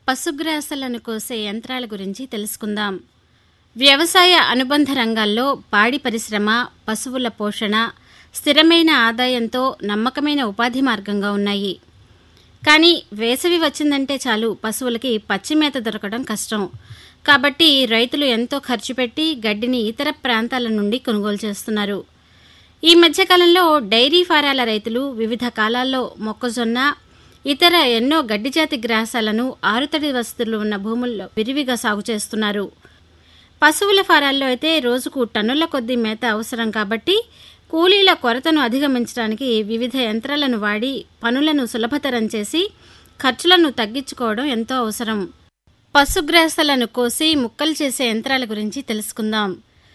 పశుగ్రాసాలను కోసే యంత్రాల గురించి తెలుసుకుందాం వ్యవసాయ అనుబంధ రంగాల్లో పాడి పరిశ్రమ పశువుల పోషణ స్థిరమైన ఆదాయంతో నమ్మకమైన ఉపాధి మార్గంగా ఉన్నాయి కానీ వేసవి వచ్చిందంటే చాలు పశువులకి పచ్చిమేత దొరకడం కష్టం కాబట్టి రైతులు ఎంతో ఖర్చు పెట్టి గడ్డిని ఇతర ప్రాంతాల నుండి కొనుగోలు చేస్తున్నారు ఈ మధ్యకాలంలో డైరీ ఫారాల రైతులు వివిధ కాలాల్లో మొక్కజొన్న ఇతర ఎన్నో గడ్డి జాతి గ్రాసాలను ఆరుతడి వసతులు ఉన్న భూముల్లో విరివిగా సాగు చేస్తున్నారు పశువుల ఫారాల్లో అయితే రోజుకు టన్నుల కొద్దీ మేత అవసరం కాబట్టి కూలీల కొరతను అధిగమించడానికి వివిధ యంత్రాలను వాడి పనులను సులభతరం చేసి ఖర్చులను తగ్గించుకోవడం ఎంతో అవసరం పశుగ్రాసాలను కోసి ముక్కలు చేసే యంత్రాల గురించి తెలుసుకుందాం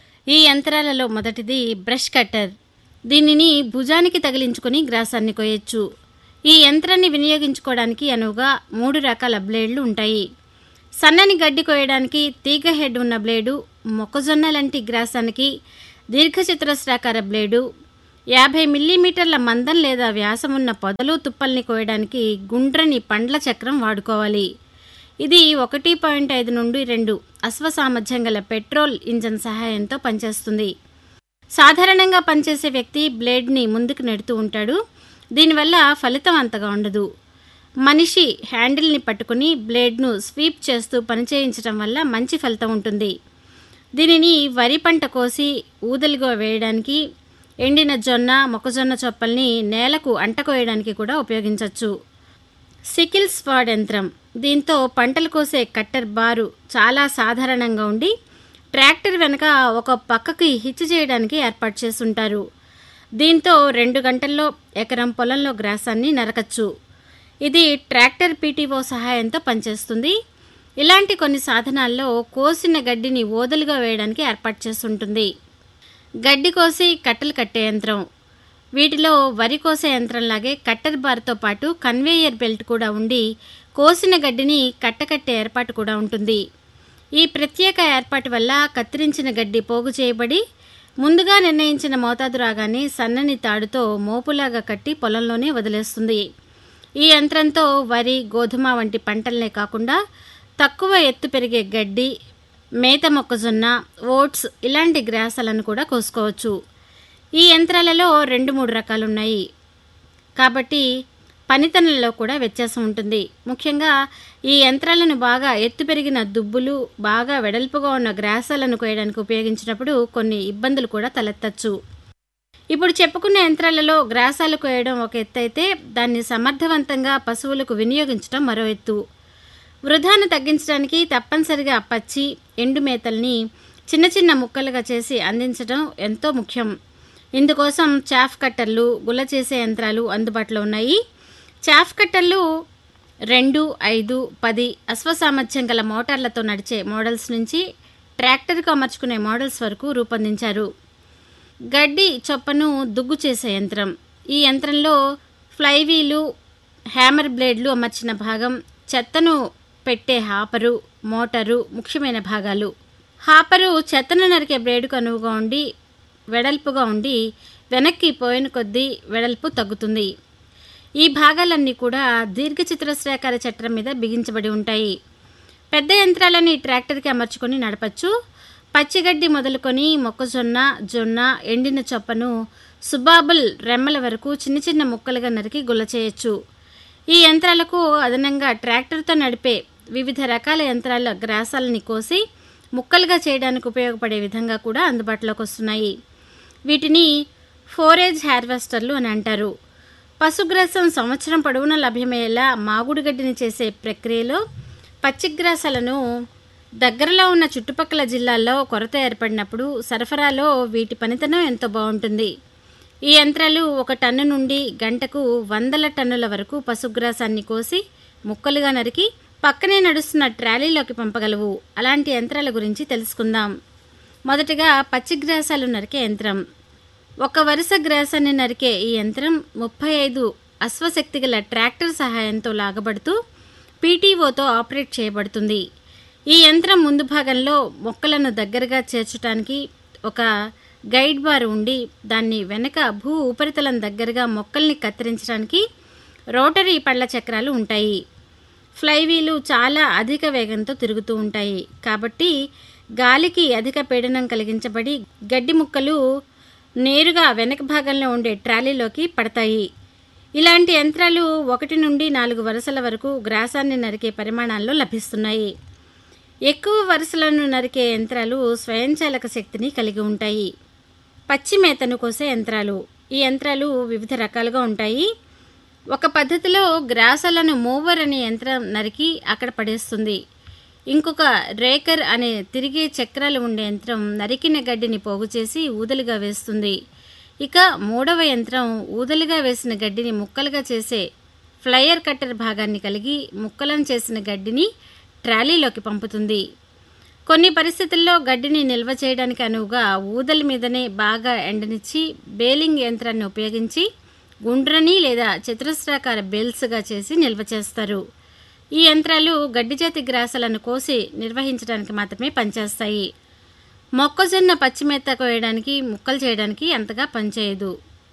ఈ యంత్రాలలో మొదటిది బ్రష్ కట్టర్ దీనిని భుజానికి తగిలించుకుని గ్రాసాన్ని కోయొచ్చు ఈ యంత్రాన్ని వినియోగించుకోవడానికి అనువుగా మూడు రకాల బ్లేడ్లు ఉంటాయి సన్నని గడ్డి కోయడానికి తీగ హెడ్ ఉన్న బ్లేడు మొక్కజొన్న లాంటి గ్రాసానికి దీర్ఘచతురస్రాకార బ్లేడు యాభై మిల్లీమీటర్ల మందం లేదా వ్యాసం ఉన్న పొదలు తుప్పల్ని కోయడానికి గుండ్రని పండ్ల చక్రం వాడుకోవాలి ఇది ఒకటి పాయింట్ ఐదు నుండి రెండు అశ్వ సామర్థ్యం గల పెట్రోల్ ఇంజన్ సహాయంతో పనిచేస్తుంది సాధారణంగా పనిచేసే వ్యక్తి బ్లేడ్ని ముందుకు నెడుతూ ఉంటాడు దీనివల్ల ఫలితం అంతగా ఉండదు మనిషి హ్యాండిల్ని పట్టుకుని బ్లేడ్ను స్వీప్ చేస్తూ పనిచేయించడం వల్ల మంచి ఫలితం ఉంటుంది దీనిని వరి పంట కోసి ఊదలుగా వేయడానికి ఎండిన జొన్న మొక్కజొన్న చొప్పల్ని నేలకు అంటకోయడానికి కూడా ఉపయోగించవచ్చు సికిల్ స్పాడ్ యంత్రం దీంతో పంటలు కోసే కట్టర్ బారు చాలా సాధారణంగా ఉండి ట్రాక్టర్ వెనక ఒక పక్కకి హిచ్ చేయడానికి ఏర్పాటు చేసుంటారు దీంతో రెండు గంటల్లో ఎకరం పొలంలో గ్రాసాన్ని నరకచ్చు ఇది ట్రాక్టర్ పీటీఓ సహాయంతో పనిచేస్తుంది ఇలాంటి కొన్ని సాధనాల్లో కోసిన గడ్డిని ఓదలుగా వేయడానికి ఏర్పాటు చేస్తుంటుంది గడ్డి కోసి కట్టలు కట్టే యంత్రం వీటిలో వరి కోసే యంత్రంలాగే కట్టర్ బార్తో పాటు కన్వేయర్ బెల్ట్ కూడా ఉండి కోసిన గడ్డిని కట్టకట్టే ఏర్పాటు కూడా ఉంటుంది ఈ ప్రత్యేక ఏర్పాటు వల్ల కత్తిరించిన గడ్డి పోగు చేయబడి ముందుగా నిర్ణయించిన మోతాదు రాగానే సన్నని తాడుతో మోపులాగా కట్టి పొలంలోనే వదిలేస్తుంది ఈ యంత్రంతో వరి గోధుమ వంటి పంటలనే కాకుండా తక్కువ ఎత్తు పెరిగే గడ్డి మేత మొక్కజొన్న ఓట్స్ ఇలాంటి గ్రాసాలను కూడా కోసుకోవచ్చు ఈ యంత్రాలలో రెండు మూడు రకాలున్నాయి కాబట్టి పనితనంలో కూడా వ్యత్యాసం ఉంటుంది ముఖ్యంగా ఈ యంత్రాలను బాగా ఎత్తు పెరిగిన దుబ్బులు బాగా వెడల్పుగా ఉన్న గ్రాసాలను కోయడానికి ఉపయోగించినప్పుడు కొన్ని ఇబ్బందులు కూడా తలెత్తచ్చు ఇప్పుడు చెప్పుకున్న యంత్రాలలో గ్రాసాలు కోయడం ఒక ఎత్తు అయితే దాన్ని సమర్థవంతంగా పశువులకు వినియోగించడం మరో ఎత్తు వృధాను తగ్గించడానికి తప్పనిసరిగా పచ్చి ఎండు మేతల్ని చిన్న చిన్న ముక్కలుగా చేసి అందించడం ఎంతో ముఖ్యం ఇందుకోసం చాఫ్ కట్టర్లు గుల్ల చేసే యంత్రాలు అందుబాటులో ఉన్నాయి చాఫ్ కట్టర్లు రెండు ఐదు పది అశ్వసామర్థ్యం గల మోటార్లతో నడిచే మోడల్స్ నుంచి ట్రాక్టర్కు అమర్చుకునే మోడల్స్ వరకు రూపొందించారు గడ్డి చొప్పను దుగ్గు చేసే యంత్రం ఈ యంత్రంలో ఫ్లైవీలు హ్యామర్ బ్లేడ్లు అమర్చిన భాగం చెత్తను పెట్టే హాపరు మోటారు ముఖ్యమైన భాగాలు హాపరు చెత్తను నరికే బ్లేడుకు అనువుగా ఉండి వెడల్పుగా ఉండి వెనక్కి పోయిన కొద్దీ వెడల్పు తగ్గుతుంది ఈ భాగాలన్నీ కూడా దీర్ఘచతురస్రాకార చట్రం మీద బిగించబడి ఉంటాయి పెద్ద యంత్రాలని ట్రాక్టర్కి అమర్చుకొని నడపచ్చు పచ్చిగడ్డి మొదలుకొని మొక్కజొన్న జొన్న ఎండిన చొప్పను సుబాబుల్ రెమ్మల వరకు చిన్న చిన్న ముక్కలుగా నరికి గుల్ల చేయొచ్చు ఈ యంత్రాలకు అదనంగా ట్రాక్టర్తో నడిపే వివిధ రకాల యంత్రాల గ్రాసాలని కోసి ముక్కలుగా చేయడానికి ఉపయోగపడే విధంగా కూడా అందుబాటులోకి వస్తున్నాయి వీటిని ఫోరేజ్ హార్వెస్టర్లు అని అంటారు పశుగ్రాసం సంవత్సరం పొడవునా లభ్యమయ్యేలా మాగుడు గడ్డిని చేసే ప్రక్రియలో పచ్చిగ్రాసాలను దగ్గరలో ఉన్న చుట్టుపక్కల జిల్లాల్లో కొరత ఏర్పడినప్పుడు సరఫరాలో వీటి పనితనం ఎంతో బాగుంటుంది ఈ యంత్రాలు ఒక టన్ను నుండి గంటకు వందల టన్నుల వరకు పశుగ్రాసాన్ని కోసి ముక్కలుగా నరికి పక్కనే నడుస్తున్న ట్రాలీలోకి పంపగలవు అలాంటి యంత్రాల గురించి తెలుసుకుందాం మొదటగా పచ్చిగ్రాసాలు నరికే యంత్రం ఒక వరుస గ్రాసాన్ని నరికే ఈ యంత్రం ముప్పై ఐదు అశ్వశక్తి గల ట్రాక్టర్ సహాయంతో లాగబడుతూ పీటీఓతో ఆపరేట్ చేయబడుతుంది ఈ యంత్రం ముందు భాగంలో మొక్కలను దగ్గరగా చేర్చడానికి ఒక గైడ్ బార్ ఉండి దాన్ని వెనక భూ ఉపరితలం దగ్గరగా మొక్కల్ని కత్తిరించడానికి రోటరీ పళ్ళ చక్రాలు ఉంటాయి ఫ్లైవీలు చాలా అధిక వేగంతో తిరుగుతూ ఉంటాయి కాబట్టి గాలికి అధిక పీడనం కలిగించబడి గడ్డి ముక్కలు నేరుగా వెనక భాగంలో ఉండే ట్రాలీలోకి పడతాయి ఇలాంటి యంత్రాలు ఒకటి నుండి నాలుగు వరుసల వరకు గ్రాసాన్ని నరికే పరిమాణాల్లో లభిస్తున్నాయి ఎక్కువ వరుసలను నరికే యంత్రాలు స్వయంచాలక శక్తిని కలిగి ఉంటాయి పచ్చి మేతను కోసే యంత్రాలు ఈ యంత్రాలు వివిధ రకాలుగా ఉంటాయి ఒక పద్ధతిలో గ్రాసాలను మూవర్ అనే యంత్రం నరికి అక్కడ పడేస్తుంది ఇంకొక రేకర్ అనే తిరిగే చక్రాలు ఉండే యంత్రం నరికిన గడ్డిని పోగు చేసి ఊదలుగా వేస్తుంది ఇక మూడవ యంత్రం ఊదలుగా వేసిన గడ్డిని ముక్కలుగా చేసే ఫ్లయర్ కట్టర్ భాగాన్ని కలిగి ముక్కలను చేసిన గడ్డిని ట్రాలీలోకి పంపుతుంది కొన్ని పరిస్థితుల్లో గడ్డిని నిల్వ చేయడానికి అనువుగా ఊదల మీదనే బాగా ఎండనిచ్చి బేలింగ్ యంత్రాన్ని ఉపయోగించి గుండ్రని లేదా చతురస్రాకార బేల్స్గా చేసి నిల్వ చేస్తారు ఈ యంత్రాలు గడ్డి జాతి గ్రాసాలను కోసి నిర్వహించడానికి మాత్రమే పనిచేస్తాయి మొక్కజొన్న పచ్చిమేత కోయడానికి ముక్కలు చేయడానికి అంతగా పనిచేయదు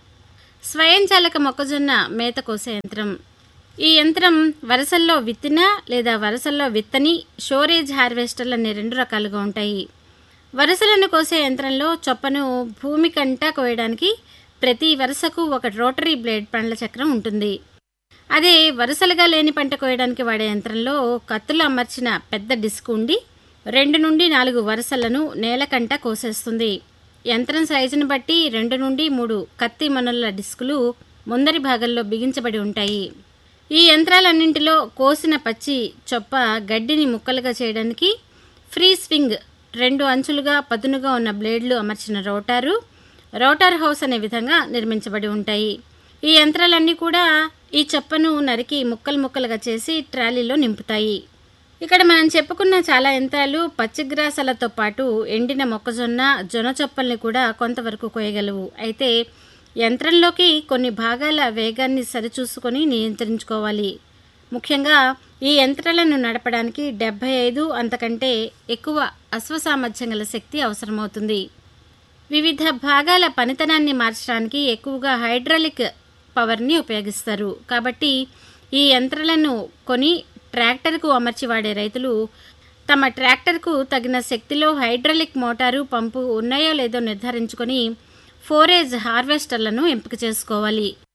స్వయంచాలక మొక్కజొన్న మేత కోసే యంత్రం ఈ యంత్రం వరసల్లో విత్తిన లేదా వరసల్లో విత్తని షోరేజ్ హార్వెస్టర్లు అనే రెండు రకాలుగా ఉంటాయి వరసలను కోసే యంత్రంలో చొప్పను భూమి కంటా కోయడానికి ప్రతి వరుసకు ఒక రోటరీ బ్లేడ్ పండ్ల చక్రం ఉంటుంది అదే వరుసలుగా లేని పంట కోయడానికి వాడే యంత్రంలో కత్తులు అమర్చిన పెద్ద డిస్క్ ఉండి రెండు నుండి నాలుగు వరుసలను నేలకంట కోసేస్తుంది యంత్రం సైజును బట్టి రెండు నుండి మూడు కత్తి మనుల డిస్కులు ముందరి భాగంలో బిగించబడి ఉంటాయి ఈ యంత్రాలన్నింటిలో కోసిన పచ్చి చొప్ప గడ్డిని ముక్కలుగా చేయడానికి ఫ్రీ స్వింగ్ రెండు అంచులుగా పదునుగా ఉన్న బ్లేడ్లు అమర్చిన రోటారు రోటార్ హౌస్ అనే విధంగా నిర్మించబడి ఉంటాయి ఈ యంత్రాలన్నీ కూడా ఈ చొప్పను నరికి ముక్కలు ముక్కలుగా చేసి ట్రాలీలో నింపుతాయి ఇక్కడ మనం చెప్పుకున్న చాలా యంత్రాలు పచ్చిగ్రాసాలతో పాటు ఎండిన మొక్కజొన్న జొన్న చొప్పల్ని కూడా కొంతవరకు కోయగలవు అయితే యంత్రంలోకి కొన్ని భాగాల వేగాన్ని సరిచూసుకొని నియంత్రించుకోవాలి ముఖ్యంగా ఈ యంత్రాలను నడపడానికి డెబ్బై ఐదు అంతకంటే ఎక్కువ అశ్వసామర్థ్యం గల శక్తి అవసరమవుతుంది వివిధ భాగాల పనితనాన్ని మార్చడానికి ఎక్కువగా హైడ్రాలిక్ పవర్ని ఉపయోగిస్తారు కాబట్టి ఈ యంత్రాలను కొని ట్రాక్టర్కు అమర్చి వాడే రైతులు తమ ట్రాక్టర్కు తగిన శక్తిలో హైడ్రాలిక్ మోటారు పంపు ఉన్నాయో లేదో నిర్ధారించుకొని ఫోరేజ్ హార్వెస్టర్లను ఎంపిక చేసుకోవాలి